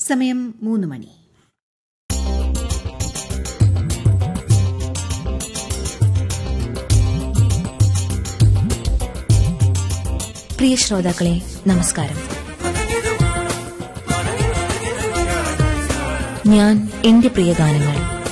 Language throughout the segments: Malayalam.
സമയം മൂന്ന് മണി പ്രിയ ശ്രോതാക്കളെ നമസ്കാരം ഞാൻ എന്റെ പ്രിയ ഗാനങ്ങൾ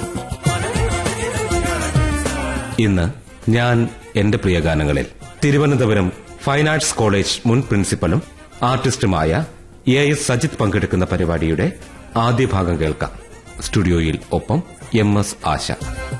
ഇന്ന് ഞാൻ എന്റെ പ്രിയ ഗാനങ്ങളിൽ തിരുവനന്തപുരം ഫൈൻ ആർട്സ് കോളേജ് മുൻ പ്രിൻസിപ്പലും ആർട്ടിസ്റ്റുമായ എ എസ് സജിത് പങ്കെടുക്കുന്ന പരിപാടിയുടെ ആദ്യ ഭാഗം കേൾക്കാം സ്റ്റുഡിയോയിൽ ഒപ്പം എം എസ് ആശ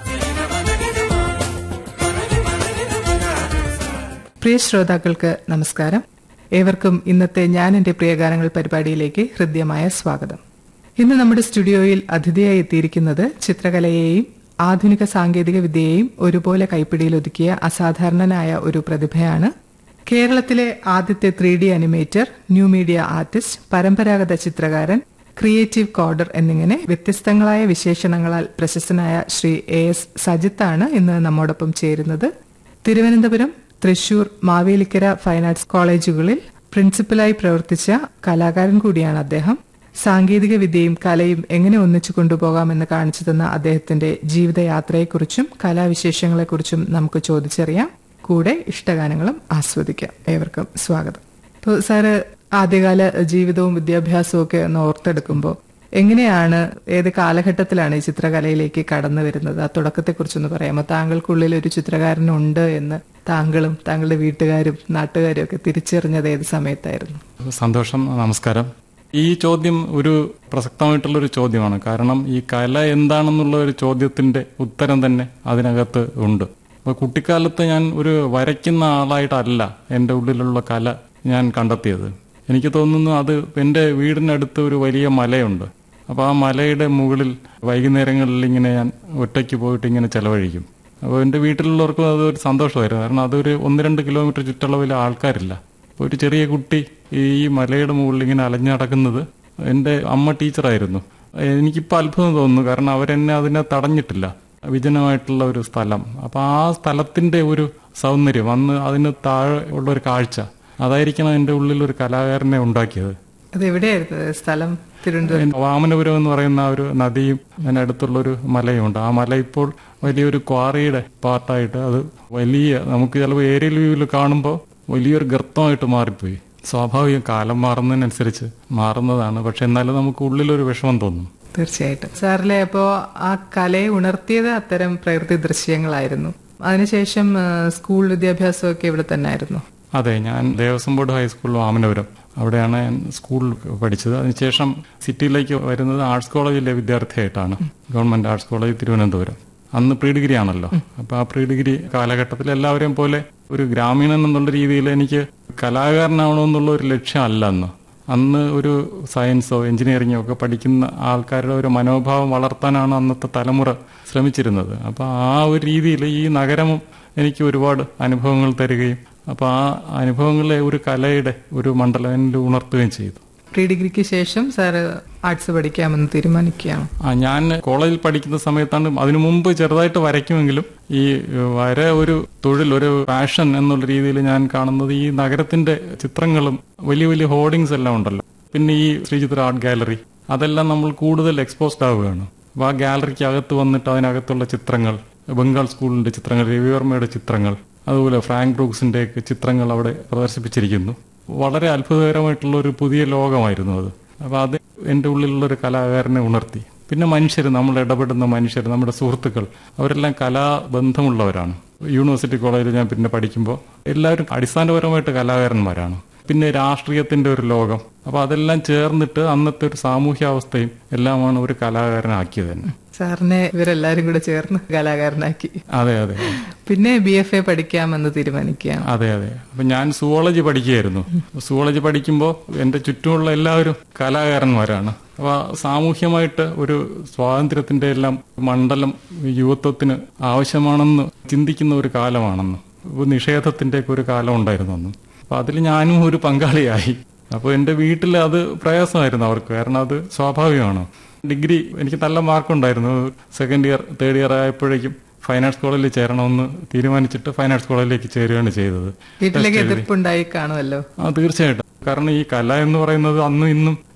പ്രിയ ശ്രോതാക്കൾക്ക് നമസ്കാരം ഏവർക്കും ഇന്നത്തെ ഞാൻ എന്റെ പ്രിയഗാനങ്ങൾ പരിപാടിയിലേക്ക് ഹൃദ്യമായ സ്വാഗതം ഇന്ന് നമ്മുടെ സ്റ്റുഡിയോയിൽ അതിഥിയായി എത്തിയിരിക്കുന്നത് ചിത്രകലയെയും ആധുനിക സാങ്കേതിക വിദ്യയെയും ഒരുപോലെ കൈപ്പിടിയിലൊതുക്കിയ അസാധാരണനായ ഒരു പ്രതിഭയാണ് കേരളത്തിലെ ആദ്യത്തെ three D animator new media artist പരമ്പരാഗത ചിത്രകാരൻ ക്രിയേറ്റീവ് കോഡർ എന്നിങ്ങനെ വ്യത്യസ്തങ്ങളായ വിശേഷണങ്ങളാൽ പ്രശസ്തനായ ശ്രീ എ എസ് സജിത്താണ് ഇന്ന് നമ്മോടൊപ്പം ചേരുന്നത് തിരുവനന്തപുരം തൃശൂർ മാവേലിക്കര ഫൈൻ ആർട്സ് കോളേജുകളിൽ പ്രിൻസിപ്പലായി പ്രവർത്തിച്ച കലാകാരൻ കൂടിയാണ് അദ്ദേഹം സാങ്കേതിക വിദ്യയും കലയും എങ്ങനെ ഒന്നിച്ചു കൊണ്ടുപോകാമെന്ന് കാണിച്ചു തന്ന അദ്ദേഹത്തിന്റെ ജീവിതയാത്രയെക്കുറിച്ചും കലാവിശേഷങ്ങളെക്കുറിച്ചും നമുക്ക് ചോദിച്ചറിയാം കൂടെ ഇഷ്ടഗാനങ്ങളും ആസ്വദിക്കാം ഏവർക്കും സ്വാഗതം ഇപ്പോൾ സാറ് ആദ്യകാല ജീവിതവും വിദ്യാഭ്യാസവും ഒക്കെ ഒന്ന് ഓർത്തെടുക്കുമ്പോൾ എങ്ങനെയാണ് ഏത് കാലഘട്ടത്തിലാണ് ഈ ചിത്രകലയിലേക്ക് കടന്നു വരുന്നത് ആ തുടക്കത്തെക്കുറിച്ചൊന്ന് പറയാമോ താങ്കൾക്കുള്ളിൽ ഒരു ചിത്രകാരനുണ്ട് എന്ന് താങ്കളും താങ്കളുടെ വീട്ടുകാരും നാട്ടുകാരും ഒക്കെ തിരിച്ചറിഞ്ഞത് ഏത് സമയത്തായിരുന്നു സന്തോഷം നമസ്കാരം ഈ ചോദ്യം ഒരു പ്രസക്തമായിട്ടുള്ള ഒരു ചോദ്യമാണ് കാരണം ഈ കല എന്താണെന്നുള്ള ഒരു ചോദ്യത്തിന്റെ ഉത്തരം തന്നെ അതിനകത്ത് ഉണ്ട് അപ്പൊ കുട്ടിക്കാലത്ത് ഞാൻ ഒരു വരയ്ക്കുന്ന ആളായിട്ടല്ല എൻ്റെ ഉള്ളിലുള്ള കല ഞാൻ കണ്ടെത്തിയത് എനിക്ക് തോന്നുന്നു അത് എൻ്റെ വീടിനടുത്ത് ഒരു വലിയ മലയുണ്ട് അപ്പോൾ ആ മലയുടെ മുകളിൽ വൈകുന്നേരങ്ങളിൽ ഇങ്ങനെ ഞാൻ ഒറ്റയ്ക്ക് പോയിട്ട് ഇങ്ങനെ ചെലവഴിക്കും അപ്പോൾ എൻ്റെ വീട്ടിലുള്ളവർക്കും അതൊരു സന്തോഷമായിരുന്നു കാരണം അതൊരു ഒന്ന് രണ്ട് കിലോമീറ്റർ ചുറ്റളവിൽ ആൾക്കാരില്ല അപ്പോൾ ഒരു ചെറിയ കുട്ടി ഈ മലയുടെ മുകളിൽ ഇങ്ങനെ അലഞ്ഞു നടക്കുന്നത് എൻ്റെ അമ്മ ടീച്ചറായിരുന്നു എനിക്കിപ്പോൾ അത്ഭുതം തോന്നുന്നു കാരണം അവരെന്നെ അതിനെ തടഞ്ഞിട്ടില്ല വിജനമായിട്ടുള്ള ഒരു സ്ഥലം അപ്പോൾ ആ സ്ഥലത്തിന്റെ ഒരു സൗന്ദര്യം അന്ന് അതിന് താഴെ ഉള്ള ഒരു കാഴ്ച അതായിരിക്കണം എൻ്റെ ഉള്ളിൽ ഒരു കലാകാരനെ ഉണ്ടാക്കിയത് അത് എവിടെയായിരുന്നു സ്ഥലം തിരുവനന്തപുരം വാമനപുരം എന്ന് പറയുന്ന ഒരു നദിയും അതിനടുത്തുള്ള ഒരു മലയുമുണ്ട് ആ മല ഇപ്പോൾ വലിയൊരു ക്വാറിയുടെ പാർട്ടായിട്ട് അത് വലിയ നമുക്ക് ചിലപ്പോൾ ഏരിയൽ വ്യൂവിൽ കാണുമ്പോൾ വലിയൊരു ഗർത്തമായിട്ട് മാറിപ്പോയി സ്വാഭാവികം കാലം മാറുന്നതിനനുസരിച്ച് മാറുന്നതാണ് പക്ഷെ എന്നാലും നമുക്ക് ഉള്ളിലൊരു വിഷമം തോന്നും തീർച്ചയായിട്ടും സാറിലെ അപ്പോ ആ കലയെ ഉണർത്തിയത് അത്തരം പ്രകൃതി ദൃശ്യങ്ങളായിരുന്നു അതിനുശേഷം ആ, സ്കൂൾ വിദ്യാഭ്യാസമൊക്കെ ഇവിടെ തന്നെ ആയിരുന്നു അതെ ഞാൻ ദേവസ്വം ബോർഡ് ഹൈസ്കൂൾ വാമനപുരം അവിടെയാണ് ഞാൻ സ്കൂൾ പഠിച്ചത് അതിനുശേഷം സിറ്റിയിലേക്ക് വരുന്നത് ആർട്സ് കോളേജിലെ വിദ്യാർത്ഥിയായിട്ടാണ് ഗവൺമെന്റ് ആർട്സ് കോളേജ് തിരുവനന്തപുരം അന്ന് പ്രീ ഡിഗ്രി ആണല്ലോ അപ്പൊ ആ പ്രീ ഡിഗ്രി കാലഘട്ടത്തിൽ എല്ലാവരെയും പോലെ ഒരു ഗ്രാമീണൻ എന്നുള്ള രീതിയിൽ എനിക്ക് കലാകാരനാവണമെന്നുള്ള ഒരു ലക്ഷ്യമല്ല അന്ന് അന്ന് ഒരു സയൻസോ എഞ്ചിനീയറിങ്ങോ ഒക്കെ പഠിക്കുന്ന ആൾക്കാരുടെ ഒരു മനോഭാവം വളർത്താനാണ് അന്നത്തെ തലമുറ ശ്രമിച്ചിരുന്നത് അപ്പൊ ആ ഒരു രീതിയിൽ ഈ നഗരമും എനിക്ക് ഒരുപാട് അനുഭവങ്ങൾ തരികയും അപ്പൊ ആ അനുഭവങ്ങളെ ഒരു കലയുടെ ഒരു മണ്ഡലം എന്നിൽ ഉണർത്തുകയും ചെയ്തു പ്രീ ഡിഗ്രിക്ക് ശേഷം സാറ് ആർട്സ് പഠിക്കാമെന്ന് തീരുമാനിക്കുകയാണ് ആ ഞാൻ കോളേജിൽ പഠിക്കുന്ന സമയത്താണ് അതിനു മുമ്പ് ചെറുതായിട്ട് വരയ്ക്കുമെങ്കിലും ഈ വര ഒരു തൊഴിൽ ഒരു പാഷൻ എന്നുള്ള രീതിയിൽ ഞാൻ കാണുന്നത് ഈ നഗരത്തിന്റെ ചിത്രങ്ങളും വലിയ വലിയ ഹോർഡിങ്സ് എല്ലാം ഉണ്ടല്ലോ പിന്നെ ഈ ശ്രീചിത്ര ആർട്ട് ഗാലറി അതെല്ലാം നമ്മൾ കൂടുതൽ എക്സ്പോസ്ഡ് ആവുകയാണ് അപ്പൊ ആ ഗാലറിക്ക് അകത്ത് വന്നിട്ട് അതിനകത്തുള്ള ചിത്രങ്ങൾ ബംഗാൾ സ്കൂളിന്റെ ചിത്രങ്ങൾ രവിവർമ്മയുടെ ചിത്രങ്ങൾ അതുപോലെ ഫ്രാങ്ക് ബ്രൂക്സിന്റെ ഒക്കെ ചിത്രങ്ങൾ അവിടെ പ്രദർശിപ്പിച്ചിരിക്കുന്നു വളരെ അത്ഭുതകരമായിട്ടുള്ള ഒരു പുതിയ ലോകമായിരുന്നു അത് അപ്പൊ അത് എൻ്റെ ഉള്ളിലുള്ള ഒരു കലാകാരനെ ഉണർത്തി പിന്നെ മനുഷ്യർ നമ്മൾ ഇടപെടുന്ന മനുഷ്യർ നമ്മുടെ സുഹൃത്തുക്കൾ അവരെല്ലാം കലാബന്ധമുള്ളവരാണ് യൂണിവേഴ്സിറ്റി കോളേജിൽ ഞാൻ പിന്നെ പഠിക്കുമ്പോൾ എല്ലാവരും അടിസ്ഥാനപരമായിട്ട് കലാകാരന്മാരാണ് പിന്നെ രാഷ്ട്രീയത്തിന്റെ ഒരു ലോകം അപ്പൊ അതെല്ലാം ചേർന്നിട്ട് അന്നത്തെ ഒരു സാമൂഹ്യാവസ്ഥയും എല്ലാമാണ് ഒരു കലാകാരനാക്കിയത് തന്നെ സാറിനെ ഇവരെല്ലാരും കൂടെ ചേർന്ന് കലാകാരനാക്കി അതെ അതെ പിന്നെ ബി എഫ് എ പഠിക്കാമെന്ന് തീരുമാനിക്കുകയാണ് അതെ അതെ അപ്പൊ ഞാൻ സുവോളജി പഠിക്കുകയായിരുന്നു സുവോളജി പഠിക്കുമ്പോൾ എന്റെ ചുറ്റുമുള്ള എല്ലാവരും കലാകാരന്മാരാണ് അപ്പൊ സാമൂഹ്യമായിട്ട് ഒരു സ്വാതന്ത്ര്യത്തിന്റെ എല്ലാം മണ്ഡലം യുവത്വത്തിന് ആവശ്യമാണെന്ന് ചിന്തിക്കുന്ന ഒരു കാലമാണെന്ന് ഒരു നിഷേധത്തിന്റെ ഒക്കെ ഒരു കാലം ഉണ്ടായിരുന്നു അന്ന് അപ്പൊ അതിൽ ഞാനും ഒരു പങ്കാളിയായി അപ്പോൾ എന്റെ വീട്ടിൽ അത് പ്രയാസമായിരുന്നു അവർക്ക് കാരണം അത് സ്വാഭാവികമാണ് ഡിഗ്രി എനിക്ക് നല്ല മാർക്കുണ്ടായിരുന്നു സെക്കൻഡ് ഇയർ തേർഡ് ഇയർ ആയപ്പോഴേക്കും ഫൈൻ ആർട്സ് കോളേജിൽ ചേരണമെന്ന് തീരുമാനിച്ചിട്ട് ഫൈൻ ആർട്സ് കോളേജിലേക്ക് ചേരുകയാണ് ചെയ്തത് വീട്ടിലേക്ക് ടെസ്റ്റ് എഴുതി. എതിർപ്പുണ്ടായി കാണുമല്ലോ ആ തീർച്ചയായിട്ടും കാരണം ഈ കല എന്ന് പറയുന്നത് അന്നും ഇന്നും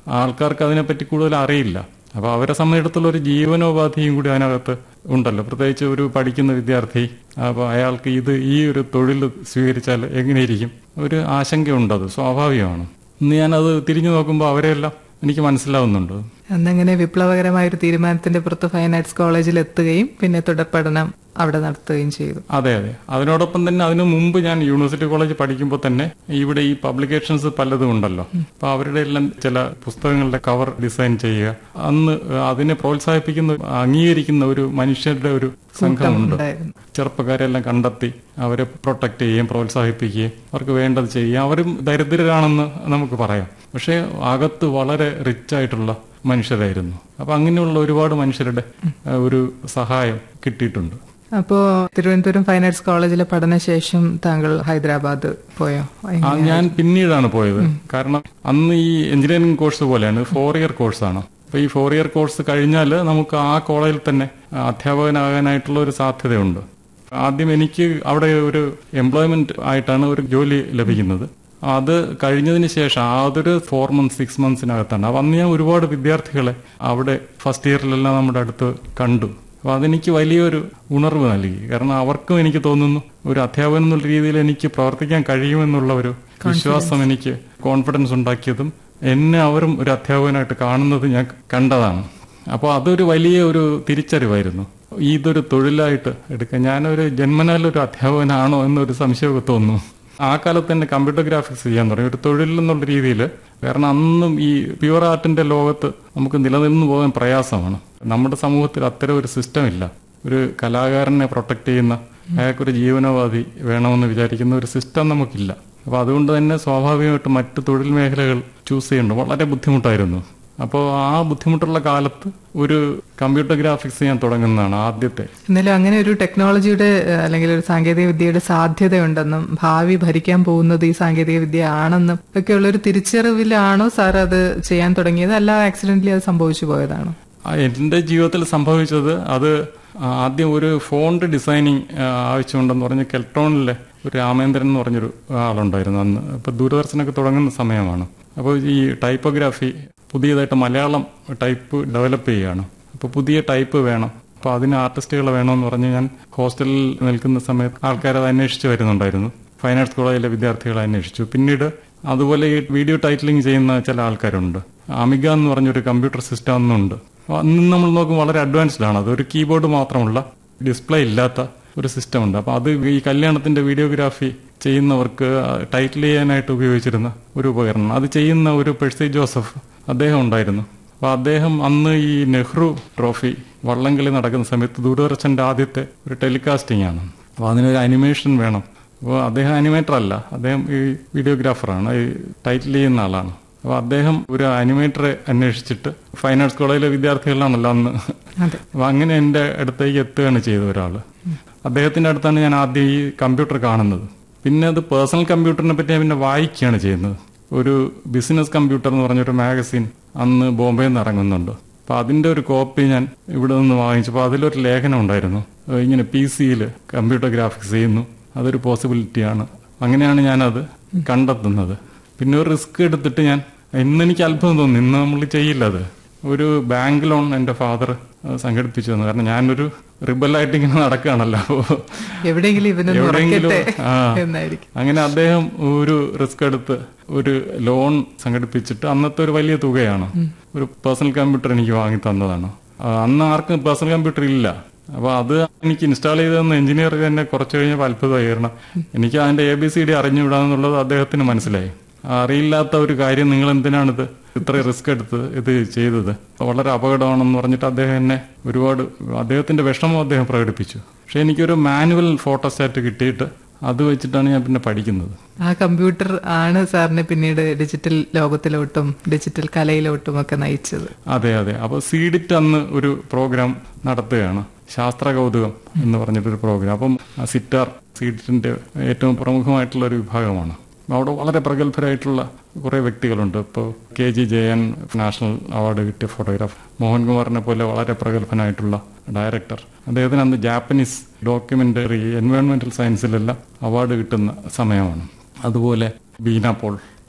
ആൾക്കാർക്ക് അതിനെപ്പറ്റി കൂടുതൽ അറിയില്ല അപ്പൊ അവരെ സംബന്ധിച്ചിടത്തോളം ഒരു ജീവനോപാധിയും കൂടി അതിനകത്ത് ഉണ്ടല്ലോ പ്രത്യേകിച്ച് ഒരു പഠിക്കുന്ന വിദ്യാർത്ഥി അപ്പൊ അയാൾക്ക് ഇത് ഈ ഒരു തൊഴിൽ സ്വീകരിച്ചാൽ എങ്ങനെയിരിക്കും ഒരു ആശങ്കയുണ്ട് അത് സ്വാഭാവികമാണ് ഇന്ന് ഞാനത് തിരിഞ്ഞു നോക്കുമ്പോൾ അവരെല്ലാം എനിക്ക് മനസ്സിലാവുന്നുണ്ട് അന്നങ്ങനെ വിപ്ലവകരമായ ഒരു തീരുമാനത്തിന്റെ പുറത്ത് ഫൈൻ ആർട്സ് കോളേജിൽ എത്തുകയും പിന്നെ തുടർ പഠനം അവിടെ നടത്തുകയും ചെയ്തു അതെ അതെ അതിനോടൊപ്പം തന്നെ അതിനു മുമ്പ് ഞാൻ യൂണിവേഴ്സിറ്റി കോളേജ് പഠിക്കുമ്പോൾ തന്നെ ഇവിടെ ഈ പബ്ലിക്കേഷൻസ് പലതും ഉണ്ടല്ലോ അപ്പൊ അവരുടെ എല്ലാം ചില പുസ്തകങ്ങളുടെ കവർ ഡിസൈൻ ചെയ്യുക അന്ന് അതിനെ പ്രോത്സാഹിപ്പിക്കുന്ന അംഗീകരിക്കുന്ന ഒരു മനുഷ്യരുടെ ഒരു സംഘമുണ്ട് ഉണ്ടായിരുന്നു ചെറുപ്പക്കാരെല്ലാം കണ്ടെത്തി അവരെ പ്രൊട്ടക്ട് ചെയ്യുകയും പ്രോത്സാഹിപ്പിക്കുകയും അവർക്ക് വേണ്ടത് ചെയ്യുകയും അവരും ദരിദ്രരാണെന്ന് നമുക്ക് പറയാം പക്ഷേ അകത്ത് വളരെ റിച്ച് ആയിട്ടുള്ള മനുഷ്യരായിരുന്നു അപ്പൊ അങ്ങനെയുള്ള ഒരുപാട് മനുഷ്യരുടെ ആ, ഒരു സഹായം കിട്ടിയിട്ടുണ്ട് അപ്പോ തിരുവനന്തപുരം ഫൈൻ ആർട്സ് കോളേജിലെ പഠനശേഷം താങ്കൾ ഹൈദരാബാദ് പോയോ ആ, ഞാൻ പിന്നീടാണ് പോയത് കാരണം അന്ന് ഈ എഞ്ചിനീയറിംഗ് കോഴ്സ് പോലെയാണ് ഫോർ ഇയർ കോഴ്സാണ് അപ്പൊ ഈ ഫോർ ഇയർ കോഴ്സ് കഴിഞ്ഞാൽ നമുക്ക് ആ കോളേജിൽ തന്നെ അധ്യാപകനാകാനായിട്ടുള്ള ഒരു സാധ്യതയുണ്ട് ആദ്യം എനിക്ക് അവിടെ ഒരു എംപ്ലോയ്മെന്റ് ആയിട്ടാണ് ഒരു ജോലി ലഭിക്കുന്നത് അത് കഴിഞ്ഞതിന് ശേഷം അതൊരു ഫോർ മന്ത്സ് സിക്സ് മന്ത്സിനകത്താണ് അപ്പൊ അന്ന് ഞാൻ ഒരുപാട് വിദ്യാർത്ഥികളെ അവിടെ ഫസ്റ്റ് ഇയറിലെല്ലാം നമ്മുടെ അടുത്ത് കണ്ടു അപ്പൊ അതെനിക്ക് വലിയൊരു ഉണർവ് നൽകി കാരണം അവർക്കും എനിക്ക് തോന്നുന്നു ഒരു അധ്യാപകൻ എന്നുള്ള രീതിയിൽ എനിക്ക് പ്രവർത്തിക്കാൻ കഴിയുമെന്നുള്ള ഒരു വിശ്വാസം എനിക്ക് കോൺഫിഡൻസ് ഉണ്ടാക്കിയതും എന്നെ അവരും ഒരു അധ്യാപകനായിട്ട് കാണുന്നത് ഞാൻ കണ്ടതാണ് അപ്പോൾ അതൊരു വലിയ ഒരു തിരിച്ചറിവായിരുന്നു ഇതൊരു തൊഴിലായിട്ട് എടുക്കാൻ ഞാനൊരു ജന്മനാലൊരു അധ്യാപകനാണോ എന്നൊരു സംശയമൊക്കെ തോന്നുന്നു ആ കാലത്ത് തന്നെ കമ്പ്യൂട്ടർ ഗ്രാഫിക്സ് ചെയ്യാൻ തുടങ്ങി ഒരു തൊഴിൽ എന്നുള്ള രീതിയിൽ കാരണം അന്നും ഈ പ്യുവർ ആർട്ടിന്റെ ലോകത്ത് നമുക്ക് നിലനിന്ന് പോകാൻ പ്രയാസമാണ് നമ്മുടെ സമൂഹത്തിൽ അത്തരം ഒരു സിസ്റ്റം ഇല്ല ഒരു കലാകാരനെ പ്രൊട്ടക്ട് ചെയ്യുന്ന അയാൾക്കൊരു ജീവനോപാധി വേണമെന്ന് വിചാരിക്കുന്ന ഒരു സിസ്റ്റം നമുക്കില്ല അപ്പൊ അതുകൊണ്ട് തന്നെ സ്വാഭാവികമായിട്ടും മറ്റ് തൊഴിൽ മേഖലകൾ ചൂസ് ചെയ്യുന്നുണ്ട് വളരെ ബുദ്ധിമുട്ടായിരുന്നു അപ്പോൾ ആ ബുദ്ധിമുട്ടുള്ള കാലത്ത് ഒരു കമ്പ്യൂട്ടർ ഗ്രാഫിക്സ് ഞാൻ തുടങ്ങുന്നതാണ് ആദ്യത്തെ എന്നാലും അങ്ങനെ ഒരു ടെക്നോളജിയുടെ ഏഹ്, അല്ലെങ്കിൽ ഒരു സാങ്കേതിക വിദ്യയുടെ സാധ്യതയുണ്ടെന്നും ഭാവി ഭരിക്കാൻ പോകുന്നത് ഈ സാങ്കേതിക വിദ്യ ആണെന്നും ഒക്കെയുള്ള ഒരു തിരിച്ചറിവിലാണോ സാർ അത് ചെയ്യാൻ തുടങ്ങിയത് അല്ല ആക്സിഡന്റലി അത് സംഭവിച്ചു പോയതാണോ ആ, എന്റെ ജീവിതത്തിൽ സംഭവിച്ചത് അത് ആദ്യം ഒരു ഫോണ്ട് ഡിസൈനിങ് ആവശ്യമുണ്ടെന്ന് പറഞ്ഞ് കെൽട്രോണിലെ ഒരു രാമേന്ദ്രൻ എന്ന് പറഞ്ഞൊരു ആളുണ്ടായിരുന്നു അന്ന് ഇപ്പൊ ദൂരദർശനൊക്കെ തുടങ്ങുന്ന സമയമാണ് അപ്പോൾ ഈ ടൈപ്പോഗ്രാഫി പുതിയതായിട്ട് മലയാളം ടൈപ്പ് ഡെവലപ്പ് ചെയ്യുകയാണ് അപ്പോൾ പുതിയ ടൈപ്പ് വേണം അപ്പോൾ അതിന് ആർട്ടിസ്റ്റുകൾ വേണമെന്ന് പറഞ്ഞ് ഞാൻ ഹോസ്റ്റലിൽ നിൽക്കുന്ന സമയത്ത് ആൾക്കാർ അത് അന്വേഷിച്ച് വരുന്നുണ്ടായിരുന്നു ഫൈൻ ആർട്സ് കോളേജിലെ വിദ്യാർത്ഥികളെ അന്വേഷിച്ചു പിന്നീട് അതുപോലെ ഈ വീഡിയോ ടൈറ്റിലിംഗ് ചെയ്യുന്ന ചില ആൾക്കാരുണ്ട് അമിക എന്ന് പറഞ്ഞൊരു കമ്പ്യൂട്ടർ സിസ്റ്റം അന്നുണ്ട് അപ്പൊ അന്ന് നമ്മൾ നോക്കും വളരെ അഡ്വാൻസ്ഡ് ആണ് അത് ഒരു കീബോർഡ് മാത്രമുള്ള ഡിസ്പ്ലേ ഇല്ലാത്ത ഒരു സിസ്റ്റം ഉണ്ട് അപ്പൊ അത് ഈ കല്യാണത്തിന്റെ വീഡിയോഗ്രാഫി ചെയ്യുന്നവർക്ക് ടൈറ്റിൽ ചെയ്യാനായിട്ട് ഉപയോഗിച്ചിരുന്ന ഒരു ഉപകരണം അത് ചെയ്യുന്ന ഒരു പെഴ്സി ജോസഫ് അദ്ദേഹം ഉണ്ടായിരുന്നു അപ്പൊ അദ്ദേഹം അന്ന് ഈ നെഹ്റു ട്രോഫി വള്ളംകളി നടക്കുന്ന സമയത്ത് ദൂരദർശന്റെ ആദ്യത്തെ ഒരു ടെലികാസ്റ്റിംഗ് ആണ് അപ്പൊ അതിനൊരു അനിമേഷൻ വേണം അപ്പോൾ അദ്ദേഹം അനിമേറ്റർ അല്ല അദ്ദേഹം ഈ വീഡിയോഗ്രാഫറാണ് ഈ ടൈറ്റിൽ ചെയ്യുന്ന ആളാണ് അപ്പോൾ അദ്ദേഹം ഒരു അനിമേറ്ററെ അന്വേഷിച്ചിട്ട് ഫൈൻ ആർട്സ് കോളേജിലെ വിദ്യാർത്ഥികളാണല്ലോ അന്ന് അതെ അപ്പൊ അങ്ങനെ എന്റെ അടുത്തേക്ക് എത്തുകയാണ് ചെയ്ത ഒരാള് അദ്ദേഹത്തിന്റെ അടുത്താണ് ഞാൻ ആദ്യം ഈ കമ്പ്യൂട്ടർ കാണുന്നത് പിന്നെ അത് പേഴ്സണൽ കമ്പ്യൂട്ടറിനെ പറ്റി ഞാൻ പിന്നെ വായിക്കുകയാണ് ചെയ്യുന്നത് ഒരു ബിസിനസ് കമ്പ്യൂട്ടർ എന്ന് പറഞ്ഞൊരു മാഗസിൻ അന്ന് ബോംബെയിൽ നിന്ന് ഇറങ്ങുന്നുണ്ട് അപ്പൊ അതിന്റെ ഒരു കോപ്പി ഞാൻ ഇവിടെ നിന്ന് വാങ്ങിച്ചപ്പോൾ അതിലൊരു ലേഖനം ഉണ്ടായിരുന്നു ഏഹ് ഇങ്ങനെ പി സിയിൽ കമ്പ്യൂട്ടർ ഗ്രാഫിക്സ് ചെയ്യുന്നു അതൊരു പോസിബിലിറ്റിയാണ് അങ്ങനെയാണ് ഞാനത് കണ്ടെത്തുന്നത് പിന്നെ ഒരു റിസ്ക് എടുത്തിട്ട് ഞാൻ ഇന്ന് എനിക്ക് അത്ഭുതം തോന്നി ഇന്ന് നമ്മൾ ചെയ്യില്ല അത് ഒരു ബാങ്ക് ലോൺ എന്റെ ഫാദർ സംഘടിപ്പിച്ചു തന്നു കാരണം ഞാനൊരു റിബലായിട്ട് ഇങ്ങനെ നടക്കുകയാണല്ലോ അപ്പോ എവിടെയെങ്കിലും ഇവനൊന്ന് എവിടെയെങ്കിലും, ഉറക്കട്ടെ ആ. എന്നായിരിക്കും അങ്ങനെ അദ്ദേഹം ഒരു റിസ്ക് എടുത്ത് ഒരു ലോൺ സംഘടിപ്പിച്ചിട്ട് അന്നത്തെ ഒരു വലിയ തുകയാണ് ഒരു പേഴ്സണൽ കമ്പ്യൂട്ടർ എനിക്ക് വാങ്ങി തന്നതാണ് ആ, അന്ന് ആർക്കും പേഴ്സണൽ കമ്പ്യൂട്ടർ ഇല്ല അപ്പൊ അത് എനിക്ക് ഇൻസ്റ്റാൾ ചെയ്തെന്ന് എഞ്ചിനീയർ തന്നെ കുറച്ച് കഴിഞ്ഞപ്പോൾ അത്ഭുതമായി കാരണം എനിക്ക് അതിന്റെ എ ബി സി ഡി അറിഞ്ഞുവിടാന്നുള്ളത് അദ്ദേഹത്തിന് മനസ്സിലായി ആ, അറിയില്ലാത്ത ഒരു കാര്യം നിങ്ങൾ എന്തിനാണിത് ഇത്ര റിസ്ക് എടുത്ത് ഇത് ചെയ്തത് വളരെ അപകടമാണെന്ന് പറഞ്ഞിട്ട് അദ്ദേഹം എന്നെ ഒരുപാട് അദ്ദേഹത്തിന്റെ വിഷമം അദ്ദേഹം പ്രകടിപ്പിച്ചു പക്ഷെ എനിക്കൊരു മാനുവൽ ഫോട്ടോസ്റ്റാറ്റ് കിട്ടിയിട്ട് അത് വെച്ചിട്ടാണ് ഞാൻ പിന്നെ പഠിക്കുന്നത് ആ കമ്പ്യൂട്ടർ ആണ് സാറിനെ പിന്നീട് ഡിജിറ്റൽ ലോകത്തിലോട്ടും ഡിജിറ്റൽ കലയിലോട്ടും ഒക്കെ നയിച്ചത് അതെ അതെ അപ്പൊ സീഡിറ്റ് അന്ന് ഒരു പ്രോഗ്രാം നടത്തുകയാണ് ശാസ്ത്ര കൗതുകം എന്ന് പറഞ്ഞിട്ടൊരു പ്രോഗ്രാം അപ്പം ആ സിറ്റാർ സീഡിറ്റിന്റെ ഏറ്റവും പ്രമുഖമായിട്ടുള്ള ഒരു വിഭാഗമാണ് അവിടെ വളരെ പ്രഗത്ഭരായിട്ടുള്ള കുറെ വ്യക്തികളുണ്ട് ഇപ്പോൾ K G Jayan national award കിട്ടിയ ഫോട്ടോഗ്രാഫർ മോഹൻകുമാറിനെ പോലെ വളരെ പ്രഗത്ഭനായിട്ടുള്ള ഡയറക്ടർ അദ്ദേഹത്തിന് അന്ന് ജാപ്പനീസ് ഡോക്യുമെന്ററി എൻവയോൺമെന്റൽ സയൻസിലെല്ലാം അവാർഡ് കിട്ടുന്ന സമയമാണ് അതുപോലെ ബീന പോൾ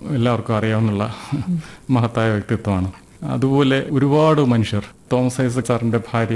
എല്ലാവർക്കും അറിയാവുന്ന മഹത്തായ വ്യക്തിത്വമാണ് അതുപോലെ ഒരുപാട് മനുഷ്യർ തോമസ് ഐസക് സാറിന്റെ ഭാര്യ